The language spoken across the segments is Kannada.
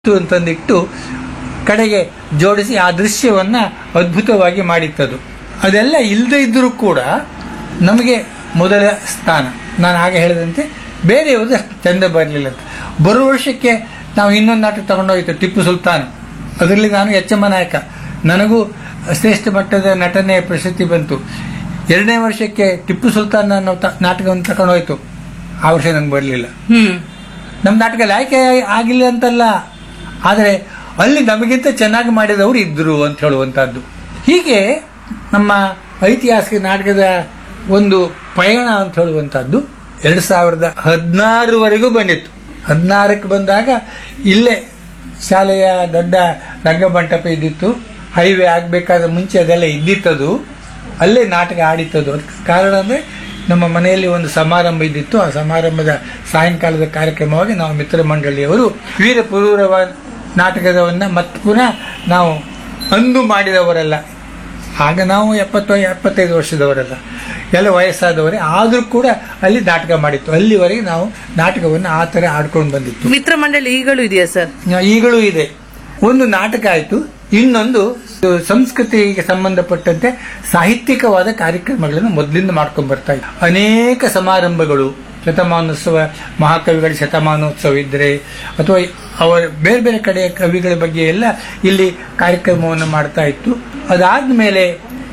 ಇತ್ತು ಅಂತಂದಿಟ್ಟು ಕಡೆಗೆ ಜೋಡಿಸಿ ಆ ದೃಶ್ಯವನ್ನ ಅದ್ಭುತವಾಗಿ ಮಾಡಿತ್ತದು ಅದೆಲ್ಲ ಇಲ್ಲದೆ ಇದ್ದರೂ ಕೂಡ ನಮಗೆ ಮೊದಲ ಸ್ಥಾನ ನಾನು ಹಾಗೆ ಹೇಳಿದಂತೆ ಬೇರೆಯವ್ರದ್ದು ಅಷ್ಟು ಚಂದ ಬರಲಿಲ್ಲ ಅಂತ ಬರುವ ವರ್ಷಕ್ಕೆ ನಾವು ಇನ್ನೊಂದು ನಾಟಕ ತಗೊಂಡೋಗಿತ್ತು ಟಿಪ್ಪು ಸುಲ್ತಾನ್ ಅದರಲ್ಲಿ ನಾನು ಎಚ್ಚಮ್ಮ ನಾಯಕ ನನಗೂ ಶ್ರೇಷ್ಠ ಮಟ್ಟದ ನಟನೆ ಪ್ರಶಸ್ತಿ ಬಂತು ಎರಡನೇ ವರ್ಷಕ್ಕೆ ಟಿಪ್ಪು ಸುಲ್ತಾನ್ ಅನ್ನೋ ತ- ನಾಟಕವನ್ನು ತಗೊಂಡೋಯ್ತು ಆ ವರ್ಷ ನಂಗೆ ಬರಲಿಲ್ಲ ಹ್ಮ್ ನಮ್ಮ ನಾಟಕದಲ್ಲಿ ಆಯ್ಕೆ ಆಗಿಲ್ಲ ಅಂತಲ್ಲ ಆದರೆ ಅಲ್ಲಿ ನಮಗಿಂತ ಚೆನ್ನಾಗಿ ಮಾಡಿದವರು ಇದ್ರು ಅಂತ ಹೇಳುವಂತಹದ್ದು ಹೀಗೆ ನಮ್ಮ ಐತಿಹಾಸಿಕ ನಾಟಕದ ಒಂದು ಪಯಣ ಅಂತ ಹೇಳುವಂತಹದ್ದು ಎರಡ್ ಸಾವಿರದ ಹದಿನಾರವರೆಗೂ ಬಂದಿತ್ತು ಹದಿನಾರಕ್ಕೆ ಬಂದಾಗ ಇಲ್ಲೇ ಶಾಲೆಯ ದೊಡ್ಡ ರಂಗಮಂಟಪ ಇದ್ದಿತ್ತು ಹೈವೇ ಆಗಬೇಕಾದ ಮುಂಚೆ ಅದೆಲ್ಲ ಇದ್ದಿತ್ತದು ಅಲ್ಲೇ ನಾಟಕ ಆಡಿತ್ತದು ಅದಕ್ಕೆ ಕಾರಣ ಅಂದ್ರೆ ನಮ್ಮ ಮನೆಯಲ್ಲಿ ಒಂದು ಸಮಾರಂಭ ಇದ್ದಿತ್ತು ಆ ಸಮಾರಂಭದ ಸಾಯಂಕಾಲದ ಕಾರ್ಯಕ್ರಮವಾಗಿ ನಾವು ಮಿತ್ರ ಮಂಡಳಿಯವರು ವೀರಪುರೂರವ ನಾಟಕದವನ್ನ ಮತ್ತೆ ಪುನಃ ನಾವು ಅಂದು ಮಾಡಿದವರಲ್ಲ ಆಗ ನಾವು ಎಪ್ಪತ್ತು ಎಪ್ಪತ್ತೈದು ವರ್ಷದವರಲ್ಲ ಎಲ್ಲ ವಯಸ್ಸಾದವರೇ ಆದರೂ ಕೂಡ ಅಲ್ಲಿ ನಾಟಕ ಮಾಡಿತ್ತು ಅಲ್ಲಿವರೆಗೆ ನಾವು ನಾಟಕವನ್ನು ಆ ಥರ ಆಡ್ಕೊಂಡು ಬಂದಿತ್ತು ಮಿತ್ರ ಮಂಡಳಿ ಈಗಲೂ ಇದೆಯಾ ಸರ್ ಈಗಲೂ ಇದೆ ಒಂದು ನಾಟಕ ಆಯಿತು ಇನ್ನೊಂದು ಸಂಸ್ಕೃತಿಗೆ ಸಂಬಂಧಪಟ್ಟಂತೆ ಸಾಹಿತ್ಯಿಕವಾದ ಕಾರ್ಯಕ್ರಮಗಳನ್ನು ಮೊದಲಿಂದ ಮಾಡ್ಕೊಂಡು ಬರ್ತಾ ಇದ್ದೆ ಅನೇಕ ಸಮಾರಂಭಗಳು ಶತಮಾನೋತ್ಸವ ಮಹಾಕವಿಗಳ ಶತಮಾನೋತ್ಸವ ಇದ್ದರೆ ಅಥವಾ ಅವರ ಬೇರೆ ಬೇರೆ ಕಡೆಯ ಕವಿಗಳ ಬಗ್ಗೆ ಎಲ್ಲ ಇಲ್ಲಿ ಕಾರ್ಯಕ್ರಮವನ್ನು ಮಾಡ್ತಾ ಇತ್ತು ಅದಾದ್ಮೇಲೆ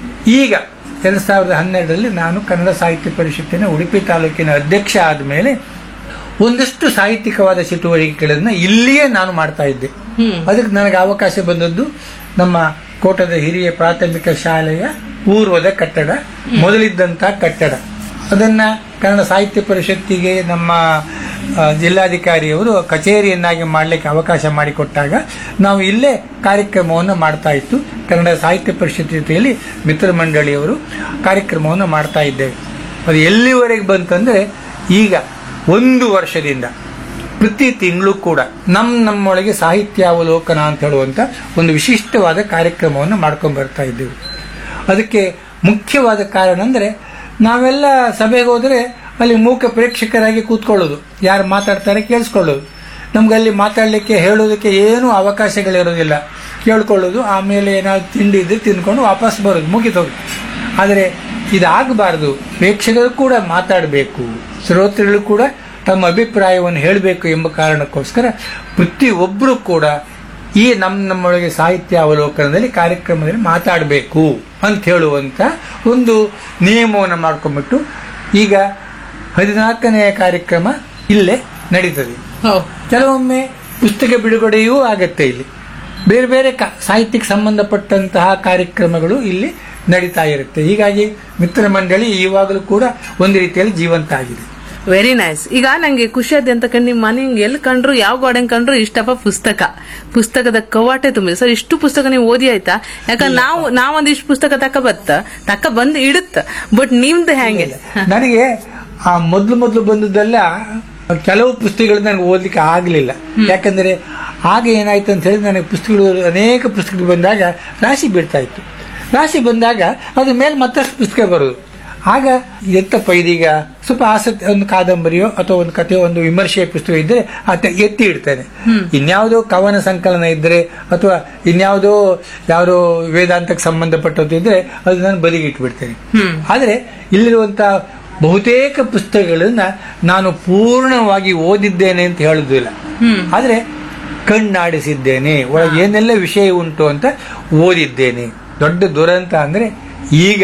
ಈಗ ಎರಡ್ ಸಾವಿರದ ಹನ್ನೆರಡರಲ್ಲಿ ನಾನು ಕನ್ನಡ ಸಾಹಿತ್ಯ ಪರಿಷತ್ತಿನ ಉಡುಪಿ ತಾಲೂಕಿನ ಅಧ್ಯಕ್ಷ ಆದಮೇಲೆ ಒಂದಷ್ಟು ಸಾಹಿತ್ಯಿಕವಾದ ಚಟುವಟಿಕೆಗಳನ್ನ ಇಲ್ಲಿಯೇ ನಾನು ಮಾಡ್ತಾ ಇದ್ದೆ ಅದಕ್ಕೆ ನನಗೆ ಅವಕಾಶ ಬಂದದ್ದು ನಮ್ಮ ಕೋಟದ ಹಿರಿಯ ಪ್ರಾಥಮಿಕ ಶಾಲೆಯ ಪೂರ್ವದ ಕಟ್ಟಡ ಮೊದಲಿದ್ದಂತ ಕಟ್ಟಡ ಅದನ್ನ ಕನ್ನಡ ಸಾಹಿತ್ಯ ಪರಿಷತ್ತಿಗೆ ನಮ್ಮ ಆ, ಜಿಲ್ಲಾಧಿಕಾರಿಯವರು ಕಚೇರಿಯನ್ನಾಗಿ ಮಾಡಲಿಕ್ಕೆ ಅವಕಾಶ ಮಾಡಿಕೊಟ್ಟಾಗ ನಾವು ಇಲ್ಲೇ ಕಾರ್ಯಕ್ರಮವನ್ನು ಮಾಡ್ತಾ ಇತ್ತು ಕನ್ನಡ ಸಾಹಿತ್ಯ ಪರಿಷತ್ ಜೊತೆಯಲ್ಲಿ ಮಿತ್ರ ಮಂಡಳಿಯವರು ಕಾರ್ಯಕ್ರಮವನ್ನು ಮಾಡ್ತಾ ಇದ್ದೇವೆ ಅದು ಎಲ್ಲಿವರೆಗೆ ಬಂತಂದ್ರೆ ಈಗ ಒಂದು ವರ್ಷದಿಂದ ಪ್ರತಿ ತಿಂಗಳು ಕೂಡ ನಮ್ ನಮ್ಮೊಳಗೆ ಸಾಹಿತ್ಯಾವಲೋಕನ ಅಂತ ಹೇಳುವಂತ ಒಂದು ವಿಶಿಷ್ಟವಾದ ಕಾರ್ಯಕ್ರಮವನ್ನು ಮಾಡ್ಕೊಂಡು ಬರ್ತಾ ಇದ್ದೇವೆ ಅದಕ್ಕೆ ಮುಖ್ಯವಾದ ಕಾರಣ ಅಂದ್ರೆ ನಾವೆಲ್ಲ ಸಭೆಗೆ ಹೋದ್ರೆ ಅಲ್ಲಿ ಮೂಕ ಪ್ರೇಕ್ಷಕರಾಗಿ ಕೂತ್ಕೊಳ್ಳೋದು ಯಾರು ಮಾತಾಡ್ತಾರೆ ಕೇಳಿಸ್ಕೊಳ್ಳೋದು ನಮ್ಗೆ ಅಲ್ಲಿ ಮಾತಾಡಲಿಕ್ಕೆ ಹೇಳೋದಕ್ಕೆ ಏನೂ ಅವಕಾಶಗಳಿರೋದಿಲ್ಲ ಕೇಳ್ಕೊಳ್ಳೋದು ಆಮೇಲೆ ಏನಾದ್ರು ತಿಂಡಿ ಇದ್ರೆ ತಿನ್ಕೊಂಡು ವಾಪಸ್ ಬರೋದು ಮುಗಿತೋದು ಆದರೆ ಇದಾಗಬಾರದು ಪ್ರೇಕ್ಷಕರು ಕೂಡ ಮಾತಾಡಬೇಕು ಶ್ರೋತೃಗಳು ಕೂಡ ತಮ್ಮ ಅಭಿಪ್ರಾಯವನ್ನು ಹೇಳಬೇಕು ಎಂಬ ಕಾರಣಕ್ಕೋಸ್ಕರ ಪ್ರತಿಯೊಬ್ಬರು ಕೂಡ ಈ ನಮ್ಮ ನಮ್ಮೊಳಗೆ ಸಾಹಿತ್ಯ ಅವಲೋಕನದಲ್ಲಿ ಕಾರ್ಯಕ್ರಮದಲ್ಲಿ ಮಾತಾಡಬೇಕು ಅಂತ ಹೇಳುವಂತ ಒಂದು ನಿಯಮವನ್ನು ಮಾಡ್ಕೊಂಡ್ಬಿಟ್ಟು ಈಗ ಹದಿನಾಲ್ಕನೆಯ ಕಾರ್ಯಕ್ರಮ ಇಲ್ಲೇ ನಡೀತದೆ ಕೆಲವೊಮ್ಮೆ ಪುಸ್ತಕ ಬಿಡುಗಡೆಯೂ ಆಗತ್ತೆ ಇಲ್ಲಿ ಬೇರೆ ಬೇರೆ ಕ- ಸಾಹಿತ್ಯಕ್ಕೆ ಸಂಬಂಧಪಟ್ಟಂತಹ ಕಾರ್ಯಕ್ರಮಗಳು ಇಲ್ಲಿ ನಡೀತಾ ಇರುತ್ತೆ ಹೀಗಾಗಿ ಮಿತ್ರ ಮಂಡಳಿ ಇವಾಗಲೂ ಕೂಡ ಒಂದು ರೀತಿಯಲ್ಲಿ ಜೀವಂತ ಆಗಿದೆ ವೆರಿ ನೈಸ್ ಈಗ ನಂಗೆ ಖುಷಿ ಆದ ಅಂತ ಕಂಡು ನಿಮ್ಮ ಮನೆ ಎಲ್ಲಿ ಕಂಡ್ರು ಯಾವ ಗಾರ್ಡನ್ ಕಂಡ್ರು ಇಷ್ಟಪ್ಪ ಪುಸ್ತಕ ಪುಸ್ತಕದ ಕವಾಟೆ ತುಂಬಿದೆ ಸರ್ ಇಷ್ಟು ಪುಸ್ತಕ ನೀವು ಓದಿ ಆಯ್ತಾ ಯಾಕಂದ್ರೆ ನಾವು ನಾವೊಂದಿಷ್ಟು ಪುಸ್ತಕ ತಕ ಬತ್ತ ತಕ ಬಂದು ಇಡುತ್ತ ಬಟ್ ನಿಮ್ದು ಹೆಂಗೆ ನನಗೆ ಆ ಮೊದ್ಲು ಮೊದಲು ಬಂದದ್ದೆಲ್ಲ ಕೆಲವು ಪುಸ್ತಕಗಳು ನನಗೆ ಓದ್ಲಿಕ್ಕೆ ಆಗಲಿಲ್ಲ ಯಾಕಂದ್ರೆ ಆಗ ಏನಾಯ್ತು ಅಂತ ಹೇಳಿ ನನಗೆ ಪುಸ್ತಕಗಳು ಅನೇಕ ಪುಸ್ತಕಗಳು ಬಂದಾಗ ರಾಶಿ ಬೀಳ್ತಾ ಇತ್ತು ರಾಶಿ ಬಂದಾಗ ಅದ್ರ ಮೇಲೆ ಮತ್ತಷ್ಟು ಪುಸ್ತಕ ಬರೋದು ಆಗ ಎತ್ತಪ್ಪ ಇದೀಗ ಸ್ವಲ್ಪ ಆಸಕ್ತಿ ಒಂದು ಕಾದಂಬರಿಯೋ ಅಥವಾ ಒಂದು ಕಥೆಯೋ ಒಂದು ವಿಮರ್ಶೆಯ ಪುಸ್ತಕ ಇದ್ರೆ ಆತ ಎತ್ತಿ ಇಡ್ತಾನೆ ಇನ್ಯಾವುದೋ ಕವನ ಸಂಕಲನ ಇದ್ರೆ ಅಥವಾ ಇನ್ಯಾವುದೋ ಯಾವ್ದೋ ವೇದಾಂತಕ್ಕೆ ಸಂಬಂಧಪಟ್ಟದ್ದು ಇದ್ರೆ ಅದು ನಾನು ಬದಿಗೆ ಇಟ್ಬಿಡ್ತೇನೆ ಆದರೆ ಇಲ್ಲಿರುವಂತ ಬಹುತೇಕ ಪುಸ್ತಕಗಳನ್ನ ನಾನು ಪೂರ್ಣವಾಗಿ ಓದಿದ್ದೇನೆ ಅಂತ ಹೇಳುದಿಲ್ಲ ಆದ್ರೆ ಕಣ್ಣಾಡಿಸಿದ್ದೇನೆ ಒಳಗೆ ಏನೆಲ್ಲ ವಿಷಯ ಉಂಟು ಅಂತ ಓದಿದ್ದೇನೆ ದೊಡ್ಡ ದುರಂತ ಅಂದ್ರೆ ಈಗ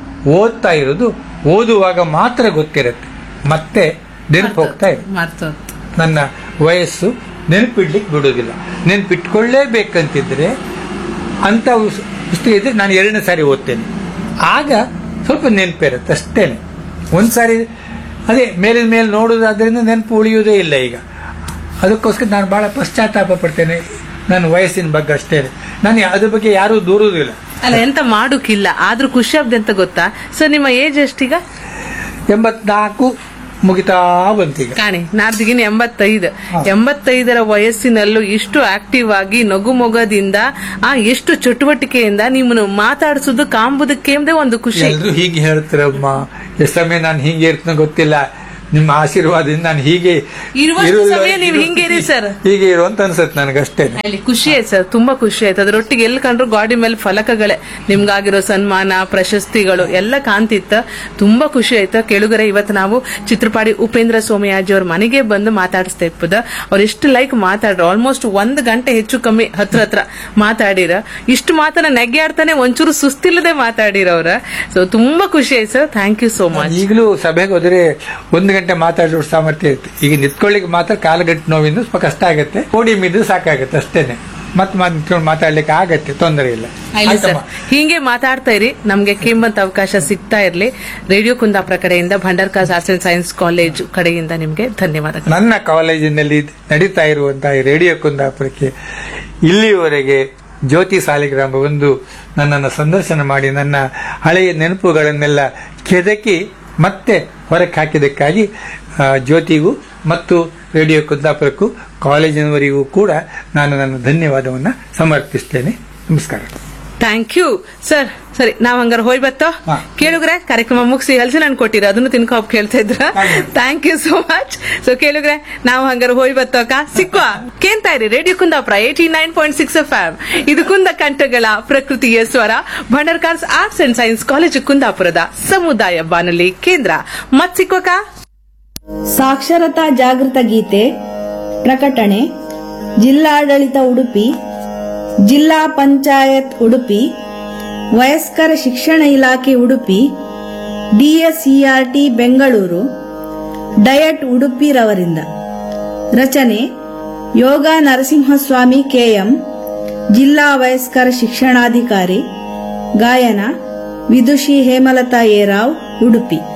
ಓದ್ತಾ ಇರೋದು ಓದುವಾಗ ಮಾತ್ರ ಗೊತ್ತಿರುತ್ತೆ ಮತ್ತೆ ನೆನಪು ಹೋಗ್ತಾ ಇದೆ ಮರ್ತು ನನ್ನ ವಯಸ್ಸು ನೆನಪಿಡ್ಲಿಕ್ಕೆ ಬಿಡೋದಿಲ್ಲ ನೆನಪಿಟ್ಕೊಳ್ಳೇಬೇಕಂತಿದ್ರೆ ಅಂತ ಉಸ್- ಪುಸ್ತಕ ಇದ್ರೆ ನಾನು ಎರಡನೇ ಸಾರಿ ಓದ್ತೇನೆ ಆಗ ಸ್ವಲ್ಪ ನೆನಪಿರುತ್ತೆ ಅಷ್ಟೇನೆ ಒಂದ್ಸಾರಿ ಅದೇ ಮೇಲಿನ ಮೇಲೆ ನೋಡೋದಾದ್ರಿಂದ ನೆನಪು ಉಳಿಯುವುದೇ ಇಲ್ಲ ಈಗ ಅದಕ್ಕೋಸ್ಕರ ನಾನು ಬಹಳ ಪಶ್ಚಾತ್ತಾಪ ಪಡ್ತೇನೆ ನನ್ನ ವಯಸ್ಸಿನ ಬಗ್ಗೆ ಅಷ್ಟೇ ನಾನು ಅದ್ರ ಬಗ್ಗೆ ಯಾರೂ ದೂರುವುದಿಲ್ಲ ಅಲ್ಲ ಎಂತ ಮಾಡೋಕ್ಕಿಲ್ಲ ಆದ್ರೂ ಖುಷಿ ಆಗ್ದೆ ಅಂತ ಗೊತ್ತಾ ಸೊ ನಿಮ್ಮ ಏಜ್ ಎಷ್ಟೀಗ ಎಂಬತ್ನಾಲ್ಕು ಮುಗಿತಾ ಬಂತೀಗ ಕಾಣಿ ನಾಡ್ದಿಗಿನ ಎಂಬತ್ತೈದು ಎಂಬತ್ತೈದರ ವಯಸ್ಸಿನಲ್ಲೂ ಇಷ್ಟು ಆಕ್ಟಿವ್ ಆಗಿ ನಗು ಮೊಗದಿಂದ ಆ ಎಷ್ಟು ಚಟುವಟಿಕೆಯಿಂದ ನಿಮ್ಮನ್ನು ಮಾತಾಡಿಸೋದು ಕಾಂಬುದಕ್ಕೆ ಒಂದು ಖುಷಿ ಎಲ್ರು ಹೀಗೆ ಹೇಳ್ತಾರಮ್ಮ ಎಷ್ಟು ಸಮಯ ನಾನು ಹೀಗೆ ಇರ್ತನ ಗೊತ್ತಿಲ್ಲ ನಿಮ್ಮ ಆಶೀರ್ವಾದದಿಂದ ನಾನು ಹೀಗೆ ಇರುವಷ್ಟು ಇರುವುದ- ಸಮಯ ನೀವು ಹಿಂಗೆ ಇರಿ ಸರ್. ಹೀಗೆ ಇರು ಅಂತ ಅನ್ಸುತ್ತೆ ನನಗಷ್ಟೇ ಅಲ್ಲಿ ಖುಷಿ ಆಯ್ತು ಸರ್ ತುಂಬಾ ಖುಷಿ ಆಯ್ತು ಅದರೊಟ್ಟಿಗೆ ಎಲ್ಲಿ ಕಂಡ್ರು ಗಾಡಿ ಮೇಲೆ ಫಲಕಗಳೇ ನಿಮ್ಗಾಗಿರೋ ಸನ್ಮಾನ ಪ್ರಶಸ್ತಿಗಳು ಎಲ್ಲ ಕಾಣ್ತಿತ್ತ ತುಂಬಾ ಖುಷಿ ಆಯ್ತು ಕೇಳುಗರೆ ಇವತ್ತು ನಾವು ಚಿತ್ರಪಾಡಿ ಉಪೇಂದ್ರ ಸೋಮಯಾಜಿ ಅವ್ರ ಮನೆಗೆ ಬಂದು ಮಾತಾಡಿಸ್ತಾ ಇಪ್ಪದ ಅವ್ರು ಎಷ್ಟು ಲೈಕ್ ಮಾತಾಡ್ರು ಆಲ್ಮೋಸ್ಟ್ ಒಂದ್ ಗಂಟೆ ಹೆಚ್ಚು ಕಮ್ಮಿ ಹತ್ರ ಹತ್ರ ಮಾತಾಡಿರ ಇಷ್ಟು ಮಾತನ್ನ ನೆಗ್ಗಾಡ್ತಾನೆ ಒಂಚೂರು ಸುಸ್ತಿಲ್ಲದೆ ಮಾತಾಡಿರವ್ರ ಸೊ ತುಂಬಾ ಖುಷಿ ಆಯ್ತು sir thank you so much ಈಗಲೂ ಸಭೆಗೆ ಹೋದ್ರೆ ಒಂದು ಗಂಟೆ ಮಾತಾಡೋ ಸಾಮರ್ಥ್ಯ ಇರುತ್ತೆ ಈಗ ನಿಂತ್ಕೊಳ್ಳಿಕ್ಕೆ ಮಾತ್ರ ಕಾಲುಗಟ್ಟು ನೋವಿಂದ ಸ್ವಲ್ಪ ಕಷ್ಟ ಆಗುತ್ತೆ ಓಡಿ ಮಿದ್ದು ಸಾಕಾಗುತ್ತೆ ಅಷ್ಟೇನೆ ಮತ್ತೆ ಮಾತ್ ನಿಂತ್ಕೊಂಡು ಮಾತಾಡ್ಲಿಕ್ಕೆ ಆಗತ್ತೆ ತೊಂದರೆ ಇಲ್ಲ ಆಯ್ತು ಸರ್ ಆಯ್ತಮ್ಮ. ಹೀಗೆ ಮಾತಾಡ್ತಾ ಇರಿ ನಮ್ಗೆ ಕೇಂಬಂತ ಅವಕಾಶ ಸಿಗ್ತಾ ಇರ್ಲಿ ರೇಡಿಯೋ ಕುಂದಾಪುರ ಕಡೆಯಿಂದ Bhandarkars arts and science college ಕಡೆಯಿಂದ ನಿಮ್ಗೆ ಧನ್ಯವಾದಗಳು ನನ್ನ ಕಾಲೇಜಿನಲ್ಲಿ ನಡೀತಾ ಇರುವಂತಹ ಈ ರೇಡಿಯೋ ಕುಂದಾಪುರಕ್ಕೆ ಇಲ್ಲಿಯವರೆಗೆ ಜ್ಯೋತಿ ಸಾಲಿಗ್ರಾಮ ಒಂದು ನನ್ನನ್ನು ಸಂದರ್ಶನ ಮಾಡಿ ನನ್ನ ಹಳೆಯ ನೆನಪುಗಳನ್ನೆಲ್ಲ ಕೆದಕಿ ಮತ್ತೆ ಹೊರಕ್ಕೆ ಹಾಕಿದ್ದಕ್ಕಾಗಿ ಆ, ಜ್ಯೋತಿಗೂ ಮತ್ತು ರೇಡಿಯೋ ಕುಂದಾಪುರಕ್ಕೂ ಕಾಲೇಜಿನವರಿಗೂ ಕೂಡ ನಾನು ನನ್ನ ಧನ್ಯವಾದವನ್ನು ಸಮರ್ಪಿಸ್ತೇನೆ ನಮಸ್ಕಾರ ಥ್ಯಾಂಕ್ ಯು ಸರ್ ಸರಿ ನಾವ್ ಹಂಗಾರ ಹೋಯ್ ಬತ್ತೋ ಹಾ. ಕೇಳುಗ್ರೆ ಕಾರ್ಯಕ್ರಮ ಮುಗಿಸಿ ಹಲಸಿನ ಹಣ್ಣು ಕೊಟ್ಟಿರ ಅದನ್ನು ತಿನ್ಕೊ ಹೋಗ್ ಕೇಳ್ತಾ ಇದ್ರ ಹಾಗೆ. Thank you so much so ಕೇಳುಗ್ರೆ ನಾವು ಹಂಗಾರ ಹೋಯ್ ಬತ್ತೋಕ ಸಿಕ್ವಾ ಕೇಳ್ತಾ ಇರಿ radio Kundapura eighty nine point six F ಇದು ಕುಂದ ಕಂಠಗಳ ಪ್ರಕೃತಿಯ ಸ್ವರ Bhandarkars arts and science college ಕುಂದಾಪುರದ ಸಮುದಾಯ ಬಾನುಲಿ ಕೇಂದ್ರ ಮತ್ ಸಿಕ್ವಕ ಸಾಕ್ಷರತಾ ಜಾಗೃತ ಗೀತೆ ಪ್ರಕಟಣೆ ಜಿಲ್ಲಾಡಳಿತ ಉಡುಪಿ ಜಿಲ್ಲಾ ಪಂಚಾಯತ್ ಉಡುಪಿ ವಯಸ್ಕರ ಶಿಕ್ಷಣ ಇಲಾಖೆ ಉಡುಪಿ ಡಿಎಸ್ಇಆರ್ಟಿ ಬೆಂಗಳೂರು ಡಯಟ್ ಉಡುಪಿ ರವರಿಂದ ರಚನೆ ಯೋಗ ನರಸಿಂಹಸ್ವಾಮಿ ಕೆಎಂ ಜಿಲ್ಲಾ ವಯಸ್ಕರ ಶಿಕ್ಷಣಾಧಿಕಾರಿ ಗಾಯನ ವಿದುಷಿ ಹೇಮಲತಾ ಏರಾವ್ ಉಡುಪಿ